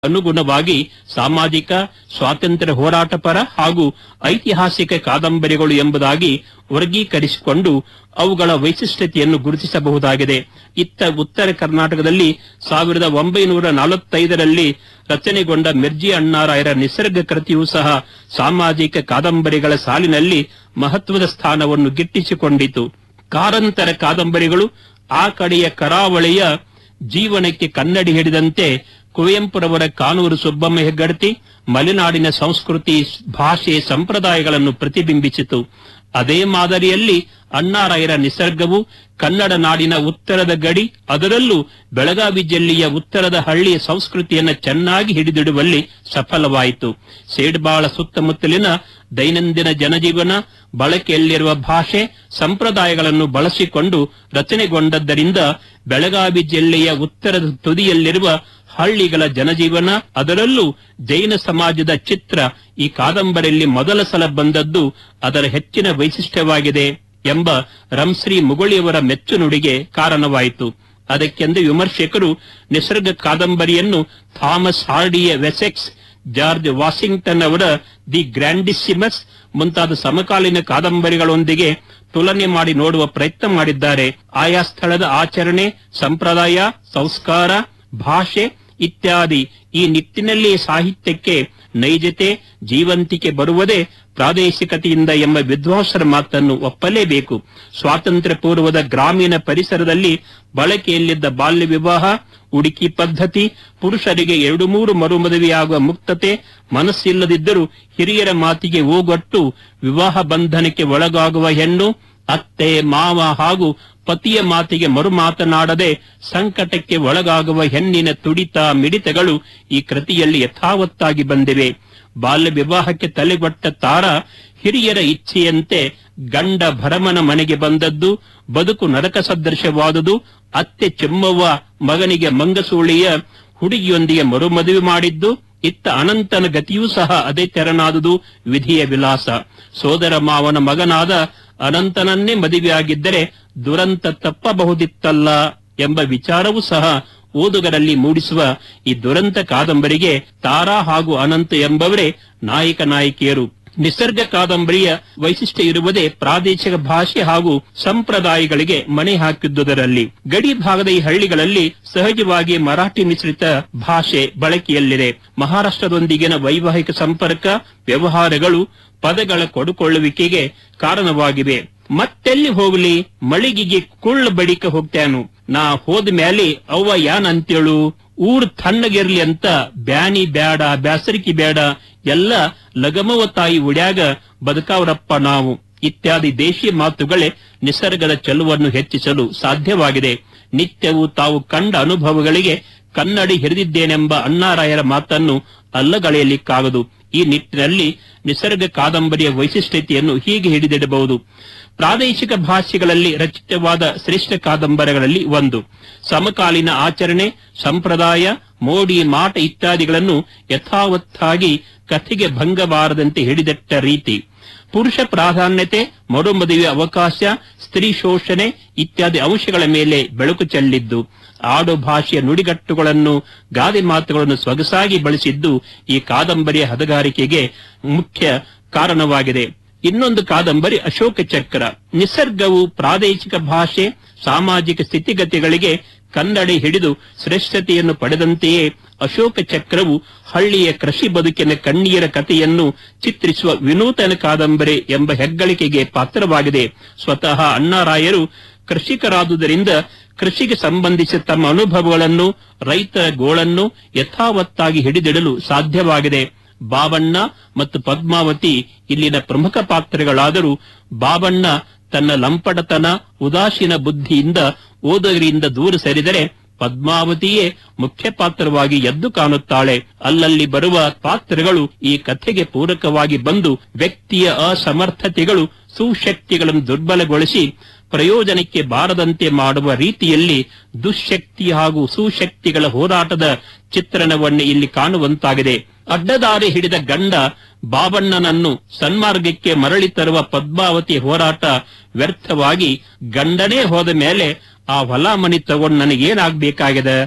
ಅನುಗುಣವಾಗಿ ಸಾಮಾಜಿಕ ಸ್ವಾತಂತ್ರ್ಯ ಹೋರಾಟಪರ ಹಾಗೂ ಐತಿಹಾಸಿಕ ಕಾದಂಬರಿಗಳು ಎಂಬುದಾಗಿ ವರ್ಗೀಕರಿಸಿಕೊಂಡು ಅವುಗಳ ವೈಶಿಷ್ಟ್ಯತೆಯನ್ನು ಗುರುತಿಸಬಹುದಾಗಿದೆ ಇತ್ತ ಉತ್ತರ ಕರ್ನಾಟಕದಲ್ಲಿ ಸಾವಿರದ ಒಂಬೈನೂರ ನಲವತ್ತೈದರಲ್ಲಿ ರಚನೆಗೊಂಡ ಮಿರ್ಜಿ ಅಣ್ಣಾರಾಯರ ನಿಸರ್ಗ ಕೃತಿಯೂ ಸಹ ಸಾಮಾಜಿಕ ಕಾದಂಬರಿಗಳ ಸಾಲಿನಲ್ಲಿ ಮಹತ್ವದ ಸ್ಥಾನವನ್ನು ಗಿಟ್ಟಿಸಿಕೊಂಡಿತು ಕಾರಂತರ ಕಾದಂಬರಿಗಳು ಆ ಕಡೆಯ ಕರಾವಳಿಯ ಜೀವನಕ್ಕೆ ಕನ್ನಡಿ ಹಿಡಿದಂತೆ ಕುವೆಂಪುರವರ ಕಾನೂರು ಸುಬ್ಬಮ್ಮ ಹೆಗ್ಗಡತಿ ಮಲೆನಾಡಿನ ಸಂಸ್ಕೃತಿ ಭಾಷೆ ಸಂಪ್ರದಾಯಗಳನ್ನು ಪ್ರತಿಬಿಂಬಿಸಿತು ಅದೇ ಮಾದರಿಯಲ್ಲಿ ಅಣ್ಣಾರಾಯರ ನಿಸರ್ಗವು ಕನ್ನಡ ನಾಡಿನ ಉತ್ತರದ ಗಡಿ ಅದರಲ್ಲೂ ಬೆಳಗಾವಿ ಜಿಲ್ಲೆಯ ಉತ್ತರದ ಹಳ್ಳಿಯ ಸಂಸ್ಕೃತಿಯನ್ನು ಚೆನ್ನಾಗಿ ಹಿಡಿದಿಡುವಲ್ಲಿ ಸಫಲವಾಯಿತು ಸೇಡ್ಬಾಳ ಸುತ್ತಮುತ್ತಲಿನ ದೈನಂದಿನ ಜನಜೀವನ ಬಳಕೆಯಲ್ಲಿರುವ ಭಾಷೆ ಸಂಪ್ರದಾಯಗಳನ್ನು ಬಳಸಿಕೊಂಡು ರಚನೆಗೊಂಡದ್ದರಿಂದ ಬೆಳಗಾವಿ ಜಿಲ್ಲೆಯ ಉತ್ತರದ ತುದಿಯಲ್ಲಿರುವ ಹಳ್ಳಿಗಳ ಜನಜೀವನ ಅದರಲ್ಲೂ ಜೈನ ಸಮಾಜದ ಚಿತ್ರ ಈ ಕಾದಂಬರಿಯಲ್ಲಿ ಮೊದಲ ಸಲ ಬಂದದ್ದು ಅದರ ಹೆಚ್ಚಿನ ವೈಶಿಷ್ಟ್ಯವಾಗಿದೆ ಎಂಬ ರಂಶ್ರೀ ಮುಗುಳಿಯವರ ಮೆಚ್ಚು ನುಡಿಗೆ ಕಾರಣವಾಯಿತು ಅದಕ್ಕೆಂದು ವಿಮರ್ಶಕರು ನಿಸರ್ಗ ಕಾದಂಬರಿಯನ್ನು ಥಾಮಸ್ ಹಾರ್ಡಿಯ ವೆಸೆಕ್ಸ್ ಜಾರ್ಜ್ ವಾಷಿಂಗ್ಟನ್ ಅವರ ದಿ ಗ್ರ್ಯಾಂಡಿಸಿಮಸ್ ಮುಂತಾದ ಸಮಕಾಲೀನ ಕಾದಂಬರಿಗಳೊಂದಿಗೆ ತುಲನೆ ಮಾಡಿ ನೋಡುವ ಪ್ರಯತ್ನ ಮಾಡಿದ್ದಾರೆ ಆಯಾ ಸ್ಥಳದ ಆಚರಣೆ ಸಂಪ್ರದಾಯ ಸಂಸ್ಕಾರ ಭಾಷೆ ಇತ್ಯಾದಿ ಈ ನಿಟ್ಟಿನಲ್ಲಿ ಸಾಹಿತ್ಯಕ್ಕೆ ನೈಜತೆ ಜೀವಂತಿಕೆ ಬರುವುದೇ ಪ್ರಾದೇಶಿಕತೆಯಿಂದ ಎಂಬ ವಿದ್ವಾಂಸರ ಮಾತನ್ನು ಒಪ್ಪಲೇಬೇಕು ಸ್ವಾತಂತ್ರ್ಯ ಪೂರ್ವದ ಗ್ರಾಮೀಣ ಪರಿಸರದಲ್ಲಿ ಬಳಕೆಯಲ್ಲಿದ್ದ ಬಾಲ್ಯ ವಿವಾಹ ಉಡುಕಿ ಪದ್ಧತಿ ಪುರುಷರಿಗೆ ಎರಡು ಮೂರು ಮರುಮದುವೆಯಾಗುವ ಮುಕ್ತತೆ ಮನಸ್ಸಿಲ್ಲದಿದ್ದರೂ ಹಿರಿಯರ ಮಾತಿಗೆ ಓಗೊಟ್ಟು ವಿವಾಹ ಬಂಧನಕ್ಕೆ ಒಳಗಾಗುವ ಹೆಣ್ಣು ಅತ್ತೆ ಮಾವ ಹಾಗೂ ಪತಿಯ ಮಾತಿಗೆ ಮರು ಮಾತನಾಡದೆ ಸಂಕಟಕ್ಕೆ ಒಳಗಾಗುವ ಹೆಣ್ಣಿನ ತುಡಿತ ಮಿಡಿತಗಳು ಈ ಕೃತಿಯಲ್ಲಿ ಯಥಾವತ್ತಾಗಿ ಬಂದಿವೆ ಬಾಲ್ಯ ವಿವಾಹಕ್ಕೆ ತಲೆಗೊಟ್ಟ ತಾರ ಹಿರಿಯರ ಇಚ್ಛೆಯಂತೆ ಗಂಡ ಭರಮನ ಮನೆಗೆ ಬಂದದ್ದು ಬದುಕು ನರಕ ಸದೃಶವಾದುದು ಅತ್ತೆ ಚೆಮ್ಮವ್ವ ಮಗನಿಗೆ ಮಂಗಸೂಳಿಯ ಹುಡುಗಿಯೊಂದಿಗೆ ಮರುಮದುವೆ ಮಾಡಿದ್ದು ಇತ್ತ ಅನಂತನ ಗತಿಯೂ ಸಹ ಅದೇ ತೆರನಾದುದು ವಿಧಿಯ ವಿಲಾಸ ಸೋದರ ಮಾವನ ಮಗನಾದ ಅನಂತನನ್ನೇ ಮದುವೆಯಾಗಿದ್ದರೆ ದುರಂತ ತಪ್ಪಬಹುದಿತ್ತಲ್ಲ ಎಂಬ ವಿಚಾರವೂ ಸಹ ಓದುಗರಲ್ಲಿ ಮೂಡಿಸುವ ಈ ದುರಂತ ಕಾದಂಬರಿಗೆ ತಾರಾ ಹಾಗೂ ಅನಂತ ಎಂಬವರೇ ನಾಯಕ ನಾಯಕಿಯರು ನಿಸರ್ಗ ಕಾದಂಬರಿಯ ವೈಶಿಷ್ಟ್ಯ ಇರುವುದೇ ಪ್ರಾದೇಶಿಕ ಭಾಷೆ ಹಾಗೂ ಸಂಪ್ರದಾಯಗಳಿಗೆ ಮಣೆ ಹಾಕಿದ್ದುದರಲ್ಲಿ ಗಡಿ ಭಾಗದ ಈ ಹಳ್ಳಿಗಳಲ್ಲಿ ಸಹಜವಾಗಿ ಮರಾಠಿ ಮಿಶ್ರಿತ ಭಾಷೆ ಬಳಕೆಯಲ್ಲಿದೆ ಮಹಾರಾಷ್ಟ್ರದೊಂದಿಗಿನ ವೈವಾಹಿಕ ಸಂಪರ್ಕ ವ್ಯವಹಾರಗಳು ಪದಗಳ ಕೊಡುಕೊಳ್ಳುವಿಕೆಗೆ ಕಾರಣವಾಗಿವೆ ಮತ್ತೆಲ್ಲಿ ಹೋಗ್ಲಿ ಮಳಿಗೆಗೆ ಕುಳ್ಳ ಬಡಿಕ ಹೋಗ್ತಾನು ನಾ ಹೋದ ಮ್ಯಾಲೆ ಅವ್ವ ಯಾನ್ ಅಂತೇಳು ಊರ್ ತಣ್ಣಗಿರ್ಲಿ ಅಂತ ಬ್ಯಾನಿ ಬ್ಯಾಡ ಬ್ಯಾಸರಿಕೆ ಬೇಡ ಎಲ್ಲ ಲಗಮವ ತಾಯಿ ಉಡ್ಯಾಗ ಬದುಕಾವ್ರಪ್ಪ ನಾವು ಇತ್ಯಾದಿ ದೇಶೀಯ ಮಾತುಗಳೇ ನಿಸರ್ಗದ ಚೆಲುವನ್ನು ಹೆಚ್ಚಿಸಲು ಸಾಧ್ಯವಾಗಿದೆ ನಿತ್ಯವೂ ತಾವು ಕಂಡ ಅನುಭವಗಳಿಗೆ ಕನ್ನಡಿ ಹಿಡಿದಿದ್ದೇನೆಂಬ ಅಣ್ಣಾರಾಯರ ಮಾತನ್ನು ಅಲ್ಲಗಳೆಯಲಿಕ್ಕಾಗದು ಈ ನಿಟ್ಟಿನಲ್ಲಿ ನಿಸರ್ಗ ಕಾದಂಬರಿಯ ವೈಶಿಷ್ಟ್ಯತೆಯನ್ನು ಹೀಗೆ ಹಿಡಿದಿಡಬಹುದು ಪ್ರಾದೇಶಿಕ ಭಾಷೆಗಳಲ್ಲಿ ರಚಿತವಾದ ಶ್ರೇಷ್ಠ ಕಾದಂಬರಿಗಳಲ್ಲಿ ಒಂದು ಸಮಕಾಲೀನ ಆಚರಣೆ ಸಂಪ್ರದಾಯ ಮೋಡಿ ಮಾಟ ಇತ್ಯಾದಿಗಳನ್ನು ಯಥಾವತ್ತಾಗಿ ಕಥೆಗೆ ಭಂಗಬಾರದಂತೆ ಹಿಡಿದಿಟ್ಟ ರೀತಿ ಪುರುಷ ಪ್ರಾಧಾನ್ಯತೆ ಮರುಮದುವೆ ಅವಕಾಶ ಸ್ತ್ರೀ ಶೋಷಣೆ ಇತ್ಯಾದಿ ಅಂಶಗಳ ಮೇಲೆ ಬೆಳಕು ಚೆಲ್ಲಿದ್ದು ಆಡು ಭಾಷೆಯ ನುಡಿಗಟ್ಟುಗಳನ್ನು ಗಾದೆ ಮಾತುಗಳನ್ನು ಸೊಗಸಾಗಿ ಬಳಸಿದ್ದು ಈ ಕಾದಂಬರಿಯ ಹದಗಾರಿಕೆಗೆ ಮುಖ್ಯ ಕಾರಣವಾಗಿದೆ ಇನ್ನೊಂದು ಕಾದಂಬರಿ ಅಶೋಕ ಚಕ್ರ ನಿಸರ್ಗವು ಪ್ರಾದೇಶಿಕ ಭಾಷೆ ಸಾಮಾಜಿಕ ಸ್ಥಿತಿಗತಿಗಳಿಗೆ ಕನ್ನಡಿ ಹಿಡಿದು ಶ್ರೇಷ್ಠತೆಯನ್ನು ಪಡೆದಂತೆಯೇ ಅಶೋಕ ಚಕ್ರವು ಹಳ್ಳಿಯ ಕೃಷಿ ಬದುಕಿನ ಕಣ್ಣೀರ ಕಥೆಯನ್ನು ಚಿತ್ರಿಸುವ ವಿನೂತನ ಕಾದಂಬರಿ ಎಂಬ ಹೆಗ್ಗಳಿಕೆಗೆ ಪಾತ್ರವಾಗಿದೆ ಸ್ವತಃ ಅಣ್ಣಾರಾಯರು ಕೃಷಿಕರಾದುದರಿಂದ ಕೃಷಿಗೆ ಸಂಬಂಧಿಸಿದ ತಮ್ಮ ಅನುಭವಗಳನ್ನು ರೈತರ ಗೋಳನ್ನು ಯಥಾವತ್ತಾಗಿ ಹಿಡಿದಿಡಲು ಸಾಧ್ಯವಾಗಿದೆ ಬಾಬಣ್ಣ ಮತ್ತು ಪದ್ಮಾವತಿ ಇಲ್ಲಿನ ಪ್ರಮುಖ ಪಾತ್ರಗಳಾದರೂ ಬಾಬಣ್ಣ ತನ್ನ ಲಂಪಟತನ ಉದಾಸೀನ ಬುದ್ಧಿಯಿಂದ ಓದುಗರಿಂದ ದೂರ ಸರಿದರೆ ಪದ್ಮಾವತಿಯೇ ಮುಖ್ಯ ಪಾತ್ರವಾಗಿ ಎದ್ದು ಕಾಣುತ್ತಾಳೆ ಅಲ್ಲಲ್ಲಿ ಬರುವ ಪಾತ್ರಗಳು ಈ ಕಥೆಗೆ ಪೂರಕವಾಗಿ ಬಂದು ವ್ಯಕ್ತಿಯ ಅಸಮರ್ಥತೆಗಳು ಸುಶಕ್ತಿಗಳನ್ನು ದುರ್ಬಲಗೊಳಿಸಿ ಪ್ರಯೋಜನಕ್ಕೆ ಬಾರದಂತೆ ಮಾಡುವ ರೀತಿಯಲ್ಲಿ ದುಶ್ಶಕ್ತಿ ಹಾಗೂ ಸುಶಕ್ತಿಗಳ ಹೋರಾಟದ ಚಿತ್ರಣವನ್ನು ಇಲ್ಲಿ ಕಾಣುವಂತಾಗಿದೆ ಅಡ್ಡದಾರಿ ಹಿಡಿದ ಗಂಡ ಬಾಬಣ್ಣನನ್ನು ಸನ್ಮಾರ್ಗಕ್ಕೆ ಮರಳಿ ತರುವ ಪದ್ಮಾವತಿ ಹೋರಾಟ ವ್ಯರ್ಥವಾಗಿ ಗಂಡನೇ ಹೋದ ಮೇಲೆ ಆ ಹೊಲ ಮನಿ ತಗೊಂಡು ನನಗೇನಾಗ್ಬೇಕಾಗಿದೆ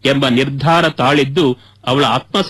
ಎಂಬ ನಿರ್ಧಾರ ತಾಳಿದ್ದು ಅವಳ ಆತ್ಮ